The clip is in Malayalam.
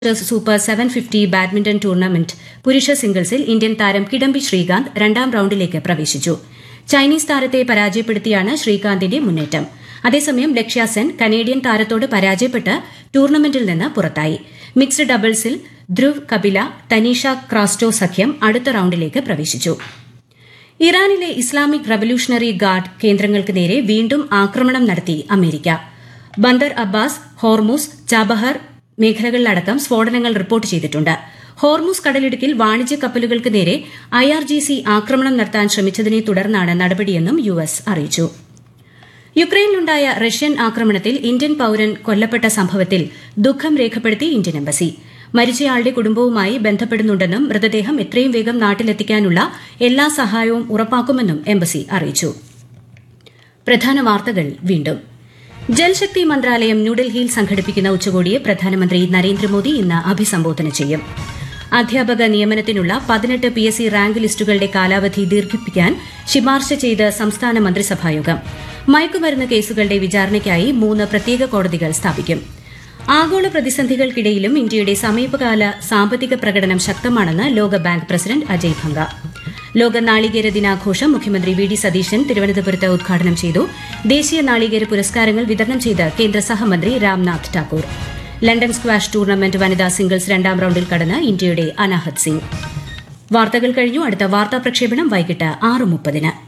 masters super seven fifty badminton tournament പുരുഷ സിംഗിൾസിൽ ഇന്ത്യൻ താരം കിഡംബി ശ്രീകാന്ത് രണ്ടാം റൌണ്ടിലേക്ക് പ്രവേശിച്ചു ചൈനീസ് താരത്തെ പരാജയപ്പെടുത്തിയാണ് ശ്രീകാന്തിന്റെ മുന്നേറ്റം അതേസമയം ലക്ഷ്യ സെൻ കനേഡിയൻ താരത്തോട് പരാജയപ്പെട്ട് ടൂർണമെന്റിൽ നിന്ന് പുറത്തായി മിക്സ്ഡ് ഡബിൾസിൽ ധ്രുവ് കപില തനീഷ ക്രാസ്റ്റോ സഖ്യം അടുത്ത റൌണ്ടിലേക്ക് പ്രവേശിച്ചു ഇറാനിലെ ഇസ്ലാമിക് റവല്യൂഷണറി ഗാർഡ് കേന്ദ്രങ്ങൾക്ക് നേരെ വീണ്ടും ആക്രമണം നടത്തി America Bandar Abbas Hormuz Chabahar മേഖലകളിലടക്കം സ്ഫോടനങ്ങൾ റിപ്പോർട്ട് ചെയ്തിട്ടുണ്ട് ഹോർമുസ് കടലിടുക്കിൽ വാണിജ്യ കപ്പലുകൾക്ക് നേരെ ഐആർജിസി ആക്രമണം നടത്താൻ ശ്രമിച്ചതിനെ തുടർന്നാണ് നടപടിയെന്നും യു എസ് അറിയിച്ചു യുക്രൈനിലുണ്ടായ റഷ്യൻ ആക്രമണത്തിൽ ഇന്ത്യൻ പൌരൻ കൊല്ലപ്പെട്ട സംഭവത്തിൽ ദുഃഖം രേഖപ്പെടുത്തി ഇന്ത്യൻ എംബസി മരിച്ചയാളുടെ കുടുംബവുമായി ബന്ധപ്പെടുന്നുണ്ടെന്നും മൃതദേഹം എത്രയും വേഗം നാട്ടിലെത്തിക്കാനുള്ള എല്ലാ സഹായവും ഉറപ്പാക്കുമെന്നും എംബസി അറിയിച്ചു പ്രധാന വാർത്തകൾ വീണ്ടും ജൽശക്തി മന്ത്രാലയം ന്യൂഡൽഹിയിൽ സംഘടിപ്പിക്കുന്ന ഉച്ചകോടിയെ പ്രധാനമന്ത്രി നരേന്ദ്രമോദി ഇന്ന് അഭിസംബോധന ചെയ്യും അധ്യാപക നിയമനത്തിനുള്ള പതിനെട്ട് പി എസ് സി റാങ്ക് ലിസ്റ്റുകളുടെ കാലാവധി ദീർഘിപ്പിക്കാൻ ശുപാർശ ചെയ്ത് സംസ്ഥാന മന്ത്രിസഭായോഗം മയക്കുമരുന്ന് കേസുകളുടെ വിചാരണയ്ക്കായി മൂന്ന് പ്രത്യേക കോടതികൾ സ്ഥാപിക്കും ആഗോള പ്രതിസന്ധികൾക്കിടയിലും ഇന്ത്യയുടെ സമീപകാല സാമ്പത്തിക പ്രകടനം ശക്തമാണെന്ന് ലോകബാങ്ക് പ്രസിഡന്റ് അജയ് ഭംഗ ലോക നാളികേര ദിനാഘോഷം മുഖ്യമന്ത്രി വി ഡി സതീശൻ തിരുവനന്തപുരത്ത് ഉദ്ഘാടനം ചെയ്തു ദേശീയ നാളികേര പുരസ്കാരങ്ങൾ വിതരണം ചെയ്ത് കേന്ദ്ര സഹമന്ത്രി Ramnath Thakur London squash tournament വനിതാ സിംഗിൾസ് രണ്ടാം റൌണ്ടിൽ കടന്ന് ഇന്ത്യയുടെ അനാഹത് സിംഗ് വാർത്തകൾ കഴിഞ്ഞു അടുത്ത വാർത്താ പ്രക്ഷേപണം വൈകിട്ട് ആറ് മുപ്പതിന്